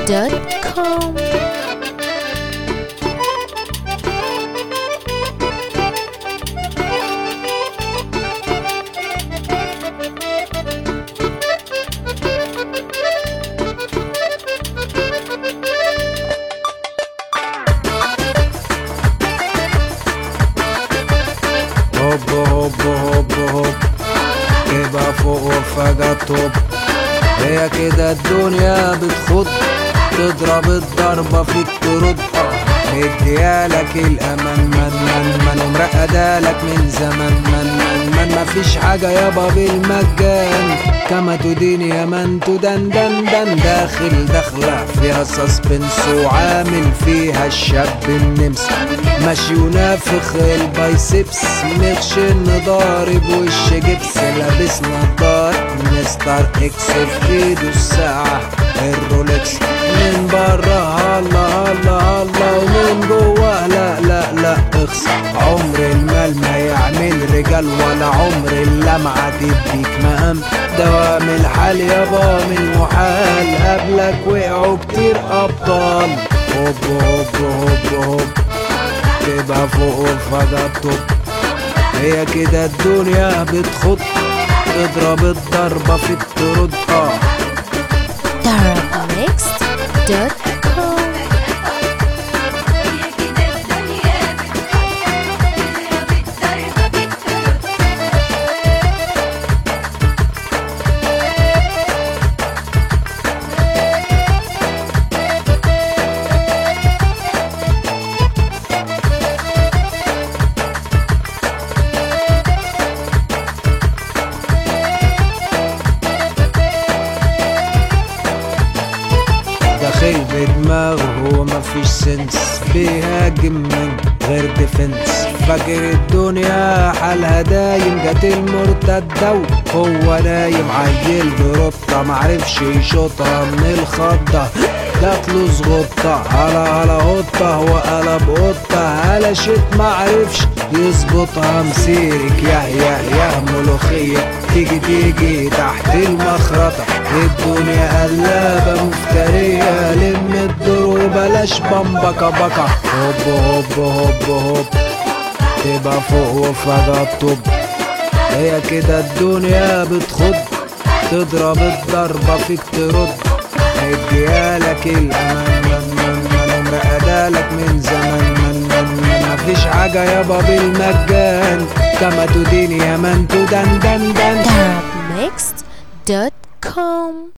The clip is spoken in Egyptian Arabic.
arabmix.com هوب هوب هوب هوب يبقى فوق وفجأة توب هي كده الدنيا بتخض تضرب الضربة فيك ترد مديالك الأمان من من من ومرقدالك من زمان من من من مفيش حاجة يابا بالمجان كما تدين يا من تدن دن دن داخل دخلة فيها سسبنس وعامل فيها الشاب النمس ماشي ونافخ البايسبس مخشن ضارب وش جبس لابس نضار مستر اكس في ايده الساعة الرولكس من بره هلا هلا هلا ومن جوه لا لا لا اخس عمر المال ما يعمل رجال ولا عمر اللمعة تديك مقام دوام الحال يابا من محال قبلك وقعوا كتير ابطال هوب هوب هوب هوب تبقى فوق وفجأة توب هي كده الدنيا بتخط تضرب الضربة فيك ترد اه arabmix.com داخل بدماغه هو مفيش سنس بيهاجم من غير ديفنس فاكر الدنيا حالها دايم جت المرتدة وهو نايم عيل برطة معرفش يشوطها من الخضة جاتله زغطة على على قطة وقلب قطة هلشت معرفش يظبطها مسيرك يا يا يا ملوخية تيجي تيجي تحت المخرطة الدنيا قلابة مفترية لم الدور وبلاش بمبكة بكة هوب هوب هوب هوب تبقى فوق وفجأة طب هي كده الدنيا بتخض تضرب الضربة فيك ترد مديالك الأمان من من من ومرقدالك من زمان من من من مفيش حاجة يابا بالمجان كما تدين يا من تدن دن دن arabmix.com